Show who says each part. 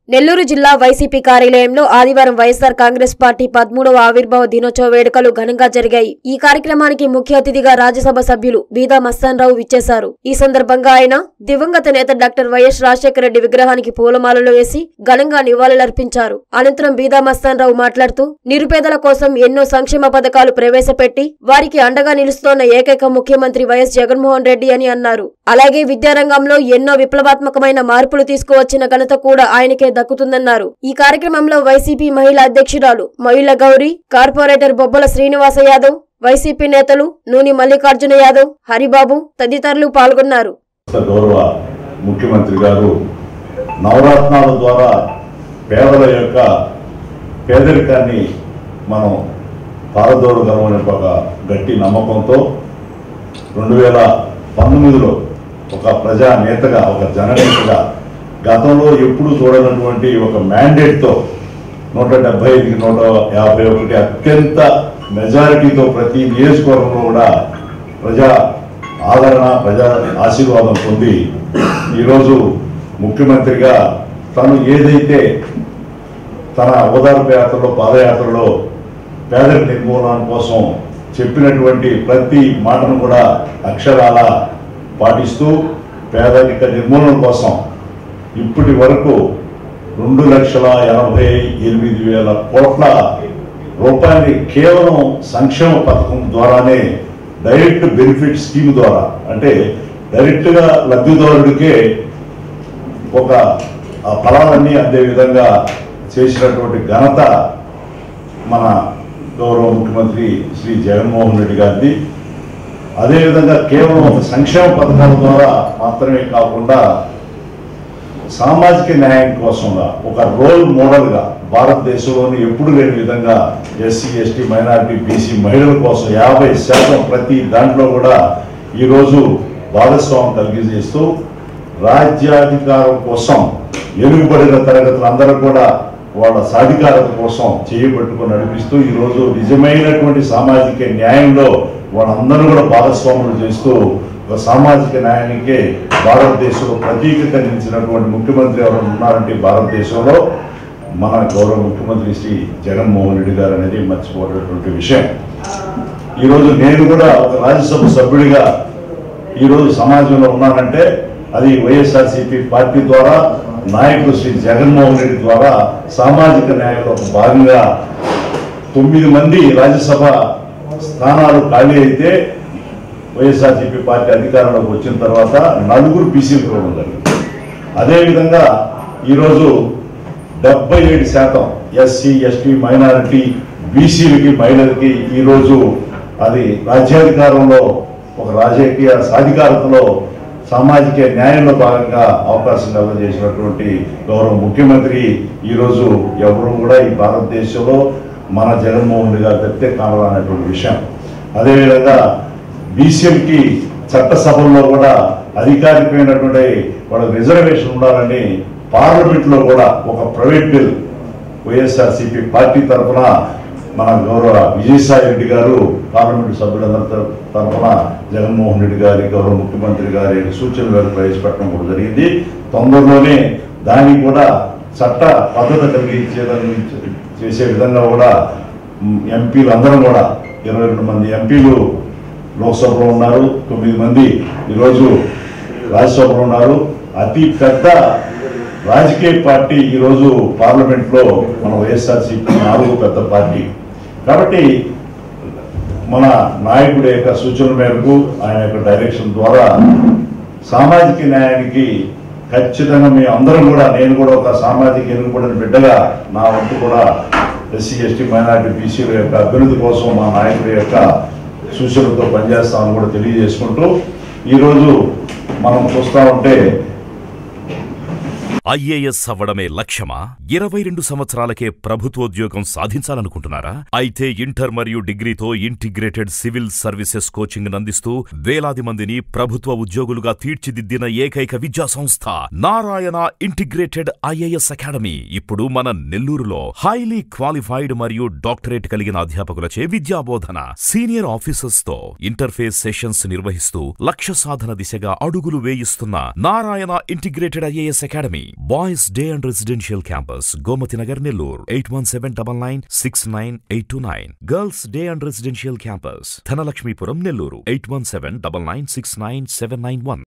Speaker 1: నెల్లూరు జిల్లా వైసీపీ కార్యాలయంలో ఆదివారం వైఎస్సార్ కాంగ్రెస్ పార్టీ పదమూడవ ఆవిర్భావ దినోత్సవ వేడుకలు ఘనంగా జరిగాయి ఈ కార్యక్రమానికి ముఖ్య అతిథిగా రాజ్యసభ సభ్యులు బీదా మస్తాన్రావు విచ్చేశారు ఈ సందర్భంగా ఆయన దివంగత నేత డాక్టర్ వైఎస్ రాజశేఖర రెడ్డి విగ్రహానికి పూలమాలలు వేసి ఘనంగా నివాళులర్పించారు అనంతరం బీదా మస్తాన్రావు మాట్లాడుతూ నిరుపేదల కోసం ఎన్నో సంక్షేమ పథకాలు ప్రవేశపెట్టి వారికి అండగా నిలుస్తోన్న ఏకైక ముఖ్యమంత్రి వైఎస్ జగన్మోహన్ రెడ్డి అని అన్నారు అలాగే విద్యారంగంలో ఎన్నో విప్లవాత్మకమైన మార్పులు తీసుకువచ్చిన ఘనత కూడా ఆయనకే దక్కుతుందన్నారు ఈ కార్యక్రమంలో వైసీపీ మహిళా అధ్యక్షురాలు మహిళ గౌరి కార్పొరేటర్ బొబ్బల శ్రీనివాస యాదవ్ వైసీపీ నేతలు నూని మల్లికార్జున యాదవ్ హరిబాబు తదితరులు పాల్గొన్నారు
Speaker 2: గౌరవ ముఖ్యమంత్రి గారు నవరత్నాల ద్వారా పేదల యొక్క పేదరికాన్ని మనం పారదోడగలమనే ఒక గట్టి నమ్మకంతో రెండు వేల పంతొమ్మిదిలో ఒక ప్రజా నేతగా ఒక జననేతగా గతంలో ఎప్పుడు చూడనటువంటి ఒక మ్యాండేట్తో నూట డెబ్బై ఐదుకి నూట యాభై ఒకటి అత్యంత మెజారిటీతో ప్రతి నియోజకవర్గంలో కూడా ప్రజా ఆదరణ ప్రజా ఆశీర్వాదం పొంది ఈరోజు ముఖ్యమంత్రిగా తను ఏదైతే తన ఓదార్పు యాత్రలో పాదయాత్రలో పేదరిక నిర్మూలన కోసం చెప్పినటువంటి ప్రతి మాటను కూడా అక్షరాల పాటిస్తూ పేదరిక నిర్మూలన కోసం ఇప్పటి వరకు రెండు లక్షల ఎనభై ఎనిమిది వేల కోట్ల రూపాయలని కేవలం సంక్షేమ పథకం ద్వారానే డైరెక్ట్ బెనిఫిట్ స్కీమ్ ద్వారా అంటే డైరెక్ట్గా లబ్ధిదారుడికే ఒక ఆ ఫలాలన్నీ అందే విధంగా చేసినటువంటి ఘనత మన గౌరవ ముఖ్యమంత్రి శ్రీ జగన్మోహన్ రెడ్డి గారిది అదేవిధంగా కేవలం ఒక సంక్షేమ పథకాల ద్వారా మాత్రమే కాకుండా సామాజిక న్యాయం కోసంగా ఒక రోల్ మోడల్గా భారతదేశంలోని ఎప్పుడు లేని విధంగా ఎస్సీ ఎస్టీ మైనారిటీ బీసీ మహిళల కోసం యాభై శాతం ప్రతి దాంట్లో కూడా ఈరోజు భాగస్వామ్యం కలిగజేస్తూ రాజ్యాధికారం కోసం ఎలుగుబడిన తరగతులందరూ కూడా వాళ్ళ సాధికారత కోసం చేయబట్టుకొని నడిపిస్తూ ఈరోజు నిజమైనటువంటి సామాజిక న్యాయంలో వాళ్ళందరూ కూడా భాగస్వాములు చేస్తూ ఒక సామాజిక న్యాయానికే భారతదేశంలో ప్రతీకత నిలిచినటువంటి ముఖ్యమంత్రి ఎవరు ఉన్నారంటే భారతదేశంలో మన గౌరవ ముఖ్యమంత్రి శ్రీ జగన్మోహన్ రెడ్డి గారు అనేది మర్చిపోయేటువంటి విషయం ఈరోజు నేను కూడా ఒక రాజ్యసభ సభ్యుడిగా ఈరోజు సమాజంలో ఉన్నానంటే అది వైఎస్ఆర్సీపీ పార్టీ ద్వారా నాయకుడు శ్రీ జగన్మోహన్ రెడ్డి ద్వారా సామాజిక న్యాయంలో ఒక భాగంగా తొమ్మిది మంది రాజ్యసభ స్థానాలు ఖాళీ అయితే వైఎస్ఆర్సీపీ పార్టీ అధికారంలోకి వచ్చిన తర్వాత నలుగురు బీసీలు కూడా ఉన్నారు అదేవిధంగా ఈరోజు డెబ్బై ఏడు శాతం ఎస్సీ ఎస్టీ మైనారిటీ బీసీలకి మహిళలకి ఈరోజు అది రాజ్యాధికారంలో ఒక రాజకీయ సాధికారతలో సామాజిక న్యాయంలో భాగంగా అవకాశం కలగజేసినటువంటి గౌరవ ముఖ్యమంత్రి ఈరోజు ఎవరు కూడా ఈ భారతదేశంలో మన జగన్మోహన్ రెడ్డి గారు తప్పితే కావాలనేటువంటి విషయం అదేవిధంగా బీసీఎంకి చట్టసభల్లో కూడా అధికారికమైనటువంటి వాళ్ళకి రిజర్వేషన్ ఉండాలని పార్లమెంట్లో కూడా ఒక ప్రైవేట్ బిల్ వైఎస్ఆర్సీపీ పార్టీ తరఫున మన గౌరవ విజయసాయి రెడ్డి గారు పార్లమెంట్ సభ్యులందరి తర- తరఫున జగన్మోహన్ రెడ్డి గారి గౌరవ ముఖ్యమంత్రి గారి సూచనల మేరకు ప్రవేశపెట్టడం కూడా జరిగింది తొందరలోనే దానికి కూడా చట్ట పద్ధతి కలిగించేదని చేసే విధంగా కూడా మ్, ఎంపీలు అందరం కూడా ఇరవై రెండు మంది ఎంపీలు లోక్సభలో ఉన్నారు తొమ్మిది మంది ఈరోజు రాజ్యసభలో ఉన్నారు అతి పెద్ద రాజకీయ పార్టీ ఈరోజు పార్లమెంట్లో మన వైఎస్ఆర్సీపీ నాలుగు పెద్ద పార్టీ కాబట్టి మన నాయకుడి యొక్క సూచనల మేరకు ఆయన యొక్క డైరెక్షన్ ద్వారా సామాజిక న్యాయానికి ఖచ్చితంగా మేము అందరం కూడా నేను కూడా ఒక సామాజిక ఎన్నుకబడిన బిడ్డగా నా వంతు కూడా ఎస్సీ ఎస్టీ మైనారిటీ బీసీల యొక్క అభివృద్ధి కోసం మా నాయకుడి యొక్క సూచనలతో పనిచేస్తామని కూడా తెలియజేసుకుంటూ ఈరోజు మనం చూస్తా ఉంటే
Speaker 3: ఐఏఎస్ అవ్వడమే లక్ష్యమా ఇరవై రెండు సంవత్సరాలకే ప్రభుత్వోద్యోగం సాధించాలనుకుంటున్నారా అయితే ఇంటర్ మరియు డిగ్రీతో ఇంటిగ్రేటెడ్ సివిల్ సర్వీసెస్ కోచింగ్ అందిస్తూ వేలాది మందిని ప్రభుత్వ ఉద్యోగులుగా తీర్చిదిద్దిన ఏకైక విద్యా సంస్థ నారాయణ ఇంటిగ్రేటెడ్ ఐఏఎస్ అకాడమీ ఇప్పుడు మన నెల్లూరులో హైలీ క్వాలిఫైడ్ మరియు డాక్టరేట్ కలిగిన అధ్యాపకులచే విద్యాబోధన సీనియర్ ఆఫీసర్స్ తో ఇంటర్ఫేస్ సెషన్స్ నిర్వహిస్తూ లక్ష్య సాధన దిశగా అడుగులు వేయిస్తున్న Narayana integrated IAS academy boys day and residential campus Gomathi Nagar Nellore eight one seven double nine six nine eight two nine girls day and residential campus Dhanalakshmipuram Nellore eight one seven double nine six nine seven nine one